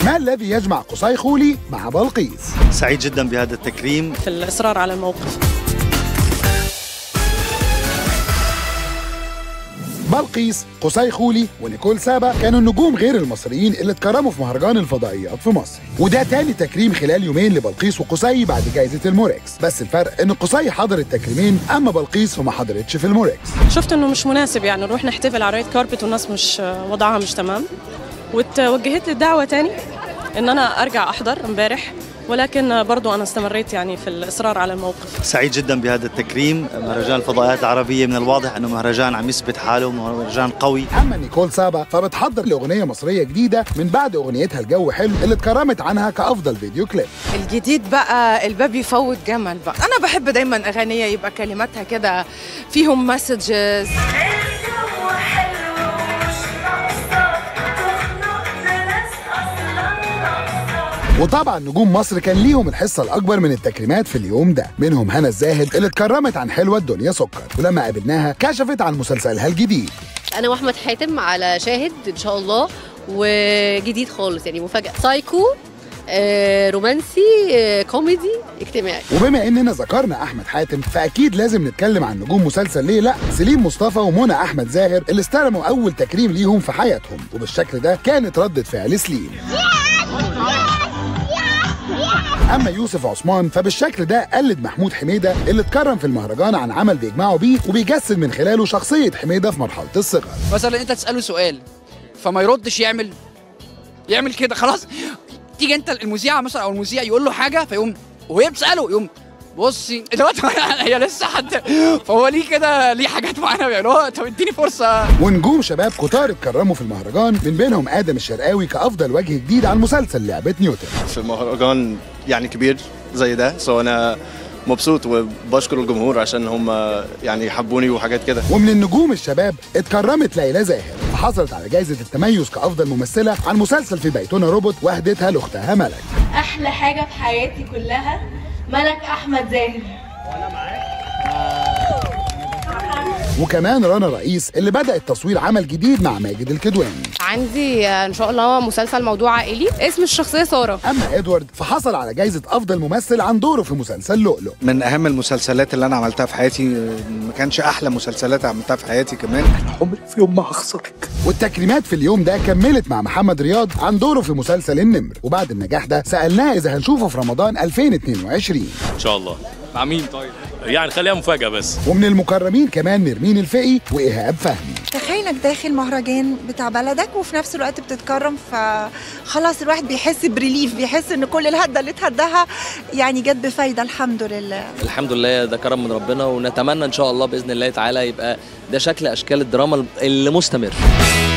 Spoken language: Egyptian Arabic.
ما الذي يجمع قصي خولي مع بلقيس سعيد جدا بهذا التكريم في الإصرار على الموقف بلقيس قصي خولي ونيكول سابا كانوا النجوم غير المصريين اللي اتكرموا في مهرجان الفضائيات في مصر وده تاني تكريم خلال يومين لبلقيس وقصي بعد جائزة الموركس بس الفرق ان قصي حضر التكريمين اما بلقيس فما حضرتش في الموركس شفت انه مش مناسب يعني نروح نحتفل على ريد كاربت والناس مش وضعها مش تمام وتوجهت لي الدعوه تاني ان انا ارجع احضر امبارح ولكن برضو انا استمريت يعني في الاصرار على الموقف سعيد جدا بهذا التكريم مهرجان الفضائيات العربية من الواضح أنه مهرجان عم يثبت حاله مهرجان قوي اما نيكول سابا فبتحضر لاغنيه مصريه جديده من بعد اغنيتها الجو حلو اللي اتكرمت عنها كافضل فيديو كليب الجديد بقى الباب يفوت جمل بقى انا بحب دايما اغانيه يبقى كلماتها كده فيهم مسجز الجو حلو ومش ناقصة تخنقنا ناس أصلا ناقصة وطبعا نجوم مصر كان ليهم الحصه الاكبر من التكريمات في اليوم ده منهم هنا الزاهد اللي اتكرمت عن حلوه الدنيا سكر ولما قابلناها كشفت عن مسلسلها الجديد انا واحمد حاتم على شاهد ان شاء الله وجديد خالص يعني مفاجاه سايكو آه، رومانسي آه، كوميدي اجتماعي وبما اننا ذكرنا احمد حاتم فاكيد لازم نتكلم عن نجوم مسلسل ليه لا سليم مصطفى ومنى احمد زاهر اللي استلموا اول تكريم ليهم في حياتهم وبالشكل ده كانت ردة فعل سليم اما يوسف عثمان فبالشكل ده قلد محمود حميده اللي اتكرم في المهرجان عن عمل بيجمعه بيه وبيجسد من خلاله شخصيه حميده في مرحله الصغر مثلا انت تساله سؤال فما يردش يعمل يعمل كده خلاص تيجي انت المذيعه مثلا او المذيع يقول له حاجه فيقوم وهي بتساله يقوم بصي دلوقتي هي لسه حد فهو ليه كده ليه حاجات معينه بيعملوها طب اديني فرصه ونجوم شباب كتار اتكرموا في المهرجان من بينهم ادم الشرقاوي كافضل وجه جديد عن مسلسل لعبه نيوتن في مهرجان يعني كبير زي ده سو انا مبسوط وبشكر الجمهور عشان هم يعني حبوني وحاجات كده ومن النجوم الشباب اتكرمت ليلى زاهر فحصلت على جائزه التميز كافضل ممثله عن مسلسل في بيتنا روبوت واهدتها لاختها ملك أحلى حاجة في حياتي كلها ملك أحمد زاهر وكمان رنا رئيس اللي بدات تصوير عمل جديد مع ماجد الكدواني عندي ان شاء الله مسلسل موضوع عائلي اسم الشخصيه ساره اما ادوارد فحصل على جائزه افضل ممثل عن دوره في مسلسل لؤلؤ من اهم المسلسلات اللي انا عملتها في حياتي ما كانش احلى مسلسلات عملتها في حياتي كمان عمري في يوم ما هخسرك والتكريمات في اليوم ده كملت مع محمد رياض عن دوره في مسلسل النمر وبعد النجاح ده سالناه اذا هنشوفه في رمضان 2022 ان شاء الله مع مين طيب يعني خليها مفاجاه بس ومن المكرمين كمان نرمين الفقي وايهاب فهمي تخيل انك داخل مهرجان بتاع بلدك وفي نفس الوقت بتتكرم فخلاص الواحد بيحس بريليف بيحس ان كل الهده اللي اتهدها يعني جت بفايده الحمد لله الحمد لله ده كرم من ربنا ونتمنى ان شاء الله باذن الله تعالى يبقى ده شكل اشكال الدراما اللي مستمر